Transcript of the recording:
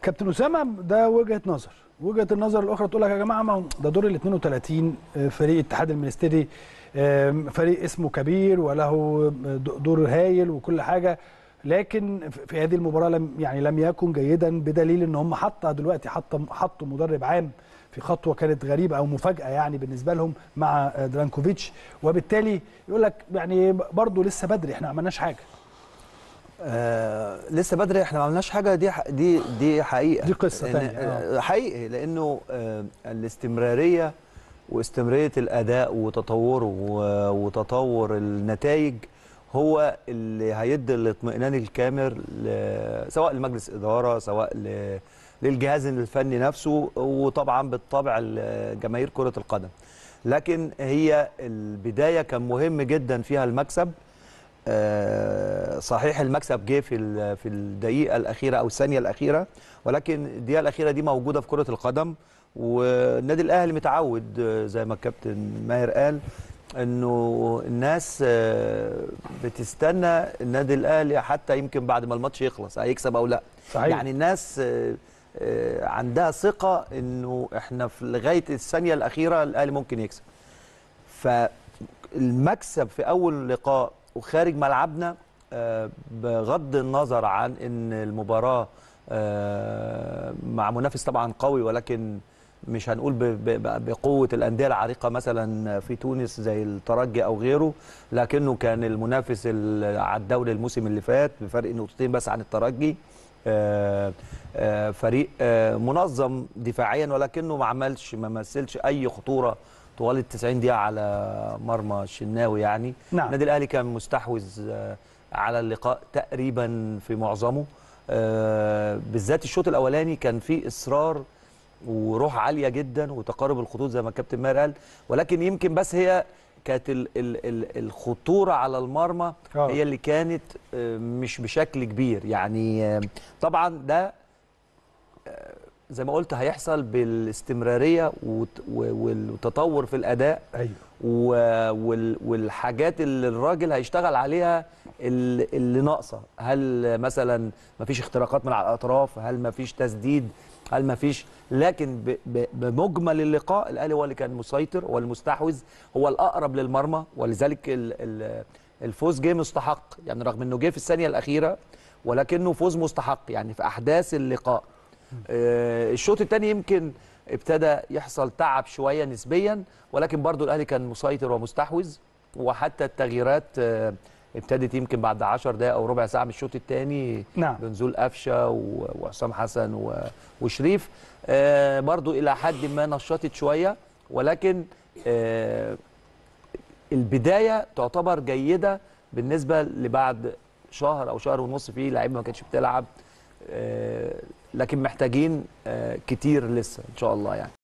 كابتن اسامه ده وجهه نظر وجهه النظر الاخرى تقول لك يا جماعه ما هو ده دور ال 32 فريق الاتحاد المنستيري آم، فريق اسمه كبير وله دور هايل وكل حاجه لكن في هذه المباراه لم يعني لم يكن جيدا بدليل ان هم حتى دلوقتي حتى حطوا مدرب عام في خطوه كانت غريبه او مفاجاه يعني بالنسبه لهم مع درانكوفيتش وبالتالي يقول لك يعني برضه لسه بدري احنا ما عملناش حاجه آه لسه بدري احنا ما عملناش حاجه دي ح- دي دي حقيقه دي قصة لأن- تانية، آه. آه، حقيقي لانه آه الاستمراريه واستمراريه الاداء وتطوره و- وتطور النتائج هو اللي هيدي الاطمئنان الكامل ل- سواء لمجلس اداره سواء ل- للجهاز الفني نفسه وطبعا بالطبع لجماهير كره القدم لكن هي البدايه كان مهم جدا فيها المكسب آه، صحيح المكسب جه في ال- في الدقيقه الاخيره او الثانيه الاخيره ولكن الدقيقه الاخيره دي موجوده في كره القدم والنادي الاهلي متعود آه، زي ما الكابتن ماهر قال انه الناس آه، بتستنى النادي الاهلي حتى يمكن بعد ما الماتش يخلص هيكسب او لا صحيح. يعني الناس آه، آه، عندها ثقه انه احنا في لغايه الثانيه الاخيره الاهلي ممكن يكسب فالمكسب في اول لقاء وخارج ملعبنا آه، بغض النظر عن ان المباراه آه، مع منافس طبعا قوي ولكن مش هنقول ب- ب- بقوه الانديه العريقه مثلا في تونس زي الترجي او غيره لكنه كان المنافس ال- على الدوري الموسم اللي فات بفرق نقطتين بس عن الترجي آه، آه، فريق آه، منظم دفاعيا ولكنه ما عملش ما مثلش اي خطوره طوال ال 90 دقيقه على مرمى الشناوي يعني نعم. النادي الاهلي كان مستحوذ آه، على اللقاء تقريبا في معظمه آه، بالذات الشوط الاولاني كان فيه اصرار وروح عاليه جدا وتقارب الخطوط زي ما الكابتن ماهر قال ولكن يمكن بس هي كانت ال ال ال الخطوره على المرمى آه. هي اللي كانت آه، مش بشكل كبير يعني آه، طبعا ده آه، زي ما قلت هيحصل بالاستمراريه وت- و- والتطور في الاداء ايوه و- وال- والحاجات اللي الراجل هيشتغل عليها اللي اللي ناقصه هل مثلا مفيش اختراقات من على الاطراف هل مفيش تسديد هل مفيش لكن ب- ب- بمجمل اللقاء الاهلي هو اللي كان مسيطر هو المستحوذ هو الاقرب للمرمى ولذلك ال- ال- الفوز جه مستحق يعني رغم انه جه في الثانيه الاخيره ولكنه فوز مستحق يعني في احداث اللقاء آه، الشوط الثاني يمكن ابتدى يحصل تعب شويه نسبيا ولكن برضو الاهلي كان مسيطر ومستحوذ وحتى التغييرات آه، ابتدت يمكن بعد 10 دقائق او ربع ساعه من الشوط الثاني نعم. بنزول قفشه و- وحسام حسن و- وشريف آه، برضو الى حد ما نشطت شويه ولكن آه، البدايه تعتبر جيده بالنسبه لبعد شهر او شهر ونص فيه لعيبه ما كانتش بتلعب آه، لكن محتاجين آه، كتير لسه ان شاء الله يعني